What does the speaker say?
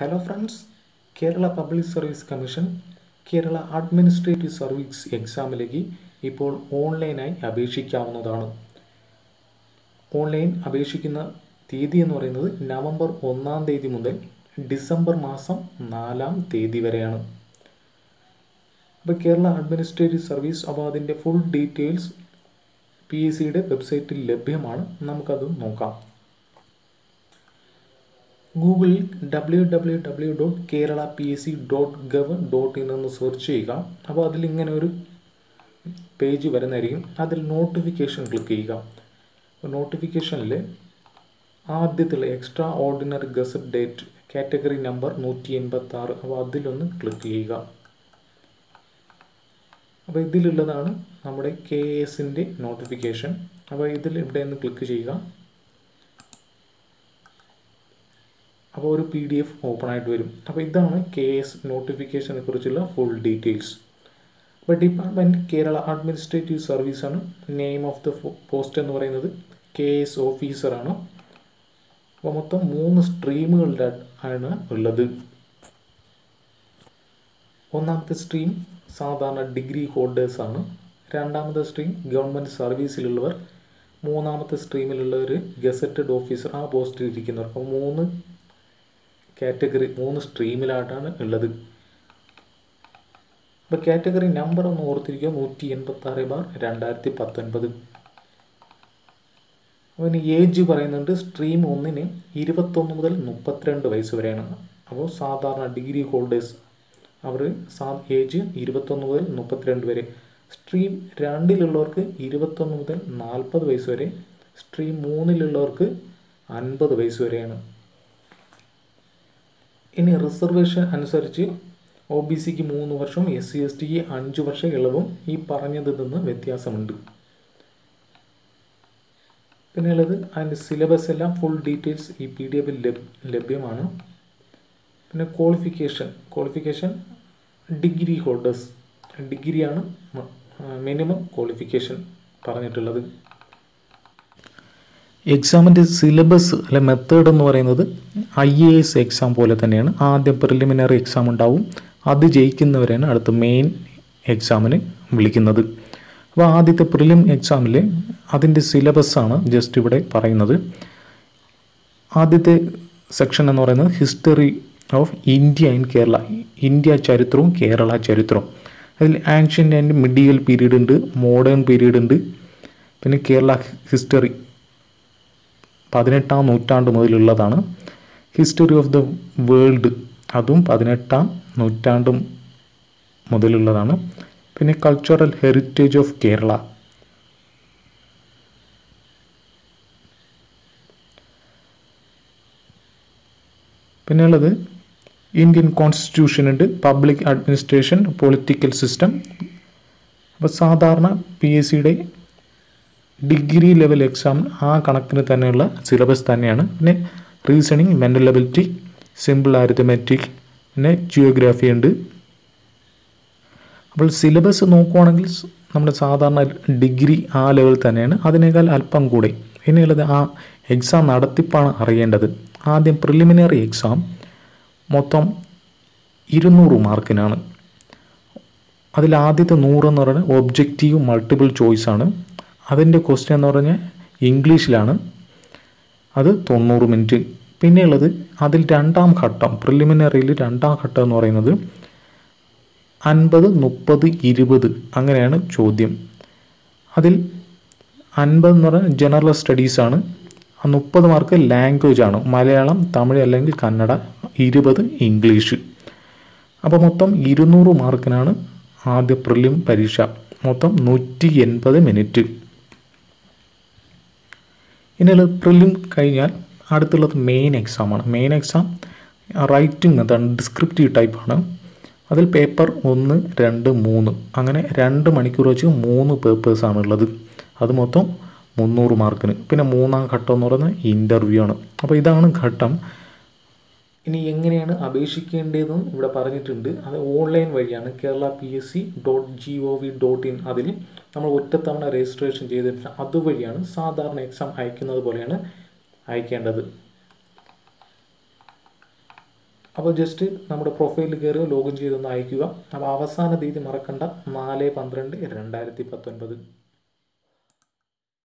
hello friends Kerala public service commission Kerala administrative service എക്സാമിലേക്ക് ഇപ്പോൾ ഓൺലൈനായി അപേക്ഷിക്കാവുന്നതാണ് ഓൺലൈൻ അപേക്ഷിക്കുന്ന തീയതി എന്ന് പറയുന്നത് നവംബർ ഒന്നാം തീയതി മുതൽ ഡിസംബർ മാസം നാലാം തീയതി വരെയാണ് അപ്പോൾ കേരള അഡ്മിനിസ്ട്രേറ്റീവ് സർവീസ് അപ്പോൾ അതിൻ്റെ ഫുൾ ഡീറ്റെയിൽസ് പി എസ് സിയുടെ വെബ്സൈറ്റിൽ ലഭ്യമാണ് നമുക്കത് നോക്കാം ഗൂഗിളിൽ W W W dot Kerala P S C dot gov dot in എന്ന് സെർച്ച് ചെയ്യുക അപ്പോൾ അതിൽ ഇങ്ങനെ ഒരു പേജ് വരുന്നതായിരിക്കും അതിൽ നോട്ടിഫിക്കേഷൻ ക്ലിക്ക് ചെയ്യുക നോട്ടിഫിക്കേഷനിൽ ആദ്യത്തുള്ള extra ordinary gazette date category number നൂറ്റി എൺപത്തി ആറ് അപ്പോൾ അതിലൊന്ന് ക്ലിക്ക് ചെയ്യുക അപ്പോൾ ഇതിലുള്ളതാണ് നമ്മുടെ കെ എസിൻ്റെ നോട്ടിഫിക്കേഷൻ അപ്പോൾ ഇതിൽ ഇവിടെ നിന്ന് ക്ലിക്ക് ചെയ്യുക അപ്പോൾ ഒരു പി ഡി എഫ് ഓപ്പൺ ആയിട്ട് വരും അപ്പോൾ ഇതാണ് കെ എസ് നോട്ടിഫിക്കേഷനെ കുറിച്ചുള്ള ഫുൾ ഡീറ്റെയിൽസ് അപ്പോൾ ഡിപ്പാർട്ട്മെൻറ്റ് കേരള അഡ്മിനിസ്ട്രേറ്റീവ് സർവീസാണ് നെയിം ഓഫ് ദ പോസ്റ്റ് എന്ന് പറയുന്നത് കെ എസ് ഓഫീസറാണ് അപ്പോൾ മൊത്തം മൂന്ന് സ്ട്രീമുകളുടെ ആണ് ഉള്ളത് ഒന്നാമത്തെ സ്ട്രീം സാധാരണ ഡിഗ്രി ഹോൾഡേഴ്സ് ആണ് രണ്ടാമത്തെ സ്ട്രീം ഗവൺമെൻറ് സർവീസിലുള്ളവർ മൂന്നാമത്തെ സ്ട്രീമിലുള്ളവർ ഗസറ്റഡ് ഓഫീസർ ആ പോസ്റ്റിൽ ഇരിക്കുന്നവർ അപ്പോൾ മൂന്ന് കാറ്റഗറി മൂന്ന് സ്ട്രീമിലായിട്ടാണ് ഉള്ളത് അപ്പോൾ കാറ്റഗറി നമ്പർ ഒന്ന് ഓർത്തിരിക്കുക നൂറ്റി എൺപത്തി ആറ് ബാർ രണ്ടായിരത്തി പത്തൊൻപത് അപ്പോൾ ഇനി ഏജ് പറയുന്നുണ്ട് സ്ട്രീം ഒന്നിന് ഇരുപത്തൊന്ന് മുതൽ മുപ്പത്തിരണ്ട് വയസ്സ് വരെയാണ് അപ്പോൾ സാധാരണ ഡിഗ്രി ഹോൾഡേഴ്സ് അവർ സാ ഏജ് ഇരുപത്തൊന്ന് മുതൽ മുപ്പത്തിരണ്ട് വരെ സ്ട്രീം രണ്ടിലുള്ളവർക്ക് ഇരുപത്തൊന്ന് മുതൽ നാൽപ്പത് വയസ്സ് വരെ സ്ട്രീം മൂന്നിലുള്ളവർക്ക് അൻപത് വയസ്സ് വരെയാണ് ഇനി റിസർവേഷൻ അനുസരിച്ച് ഒ ബി സിക്ക് മൂന്ന് വർഷം എസ് സി എസ് ടിക്ക് അഞ്ച് വർഷം ഇളവും ഈ പറഞ്ഞതിൽ നിന്ന് വ്യത്യാസമുണ്ട് പിന്നെ ഉള്ളത് അതിൻ്റെ സിലബസ് എല്ലാം ഫുൾ ഡീറ്റെയിൽസ് ഈ പി ഡി എഫിൽ ലഭ്യമാണ് പിന്നെ ക്വാളിഫിക്കേഷൻ ക്വാളിഫിക്കേഷൻ ഡിഗ്രി ഹോൾഡേഴ്സ് ഡിഗ്രിയാണ് മിനിമം ക്വാളിഫിക്കേഷൻ പറഞ്ഞിട്ടുള്ളത് എക്സാമിൻ്റെ സിലബസ് അല്ലെ മെത്തേഡ് എന്ന് പറയുന്നത് ഐ എ എസ് എക്സാം പോലെ തന്നെയാണ് ആദ്യം പ്രിലിമിനറി എക്സാം ഉണ്ടാവും അത് ജയിക്കുന്നവരാണ് അടുത്ത മെയിൻ എക്സാമിന് വിളിക്കുന്നത് അപ്പോൾ ആദ്യത്തെ പ്രിലിം എക്സാമിൽ അതിൻ്റെ സിലബസാണ് ജസ്റ്റ് ഇവിടെ പറയുന്നത് ആദ്യത്തെ സെക്ഷൻ എന്ന് പറയുന്നത് history of India in Kerala India ചരിത്രവും കേരള ചരിത്രവും അതിൽ ആൻഷ്യൻ്റ് ആൻഡ് മിഡീവൽ പീരീഡ് ഉണ്ട് മോഡേൺ പീരീഡ് ഉണ്ട് പിന്നെ കേരള ഹിസ്റ്ററി പതിനെട്ടാം നൂറ്റാണ്ട് മുതലുള്ളതാണ് ഹിസ്റ്ററി ഓഫ് ദ വേൾഡ് അതും പതിനെട്ടാം നൂറ്റാണ്ട് മുതലുള്ളതാണ് പിന്നെ കൾച്ചറൽ ഹെറിറ്റേജ് ഓഫ് കേരള പിന്നെ ഉള്ളത് ഇന്ത്യൻ കോൺസ്റ്റിറ്റ്യൂഷൻ ഉണ്ട് പബ്ലിക് അഡ്മിനിസ്ട്രേഷൻ പൊളിറ്റിക്കൽ സിസ്റ്റം അപ്പോൾ സാധാരണ പി എസ് സിയുടെ ഡിഗ്രി ലെവൽ എക്സാം ആ കണക്കിന് തന്നെയുള്ള സിലബസ് തന്നെയാണ് പിന്നെ reasoning mental ability simple arithmetic പിന്നെ ജിയോഗ്രാഫി ഉണ്ട് അപ്പോൾ സിലബസ് നോക്കുവാണെങ്കിൽ നമ്മുടെ സാധാരണ ഡിഗ്രി ആ ലെവൽ തന്നെയാണ് അതിനേക്കാൾ അല്പം കൂടെ ഇനിയുള്ളത് ആ എക്സാം നടത്തിപ്പാണ് അറിയേണ്ടത് ആദ്യം പ്രിലിമിനറി എക്സാം മൊത്തം ഇരുന്നൂറ് മാർക്കിനാണ് അതിൽ ആദ്യത്തെ നൂറെന്ന് പറയുന്നത് ഒബ്ജക്റ്റീവ് മൾട്ടിപ്പിൾ ചോയ്സ് ആണ് അതിൻ്റെ ക്വസ്റ്റ്യൻ എന്ന് പറഞ്ഞാൽ ഇംഗ്ലീഷിലാണ് അത് തൊണ്ണൂറ് മിനിറ്റ് പിന്നെയുള്ളത് അതിൽ രണ്ടാം ഘട്ടം പ്രിലിമിനറിയിൽ രണ്ടാം ഘട്ടം എന്ന് പറയുന്നത് അൻപത് മുപ്പത് ഇരുപത് അങ്ങനെയാണ് ചോദ്യം അതിൽ അൻപത് എന്ന് പറയുന്നത് ജനറൽ സ്റ്റഡീസാണ് ആ മുപ്പത് മാർക്ക് ലാംഗ്വേജ് ആണ് മലയാളം തമിഴ് അല്ലെങ്കിൽ കന്നഡ ഇരുപത് ഇംഗ്ലീഷ് അപ്പോൾ മൊത്തം ഇരുന്നൂറ് മാർക്കിനാണ് ആദ്യ പ്രിലിം പരീക്ഷ മൊത്തം നൂറ്റി എൺപത് മിനിറ്റ് ഇനിയുള്ളത് പ്രിലിം കഴിഞ്ഞാൽ അടുത്തുള്ളത് മെയിൻ എക്സാമാണ് main exam writing method descriptive ടൈപ്പാണ് അതിൽ പേപ്പർ ഒന്ന് രണ്ട് മൂന്ന് അങ്ങനെ രണ്ട് മണിക്കൂർ വെച്ച് മൂന്ന് പേപ്പേഴ്സാണ് ഉള്ളത് അത് മൊത്തം മുന്നൂറ് മാർക്കിന് പിന്നെ മൂന്നാം ഘട്ടം എന്ന് പറയുന്നത് ഇൻ്റർവ്യൂ ആണ് അപ്പോൾ ഇതാണ് ഘട്ടം ഇനി എങ്ങനെയാണ് അപേക്ഷിക്കേണ്ടതെന്നും ഇവിടെ പറഞ്ഞിട്ടുണ്ട് അത് ഓൺലൈൻ വഴിയാണ് Kerala P S C dot G O V dot in അതിൽ നമ്മൾ ഒറ്റത്തവണ രജിസ്ട്രേഷൻ ചെയ്തിട്ട് അതുവഴിയാണ് സാധാരണ എക്സാം അയക്കുന്നത് പോലെയാണ് അയക്കേണ്ടത് അപ്പോൾ ജസ്റ്റ് നമ്മുടെ പ്രൊഫൈലിൽ കയറി ലോഗിൻ ചെയ്തൊന്ന് അയക്കുക അപ്പോൾ അവസാന തീയതി മറക്കണ്ട നാല് പന്ത്രണ്ട് രണ്ടായിരത്തി പത്തൊൻപത്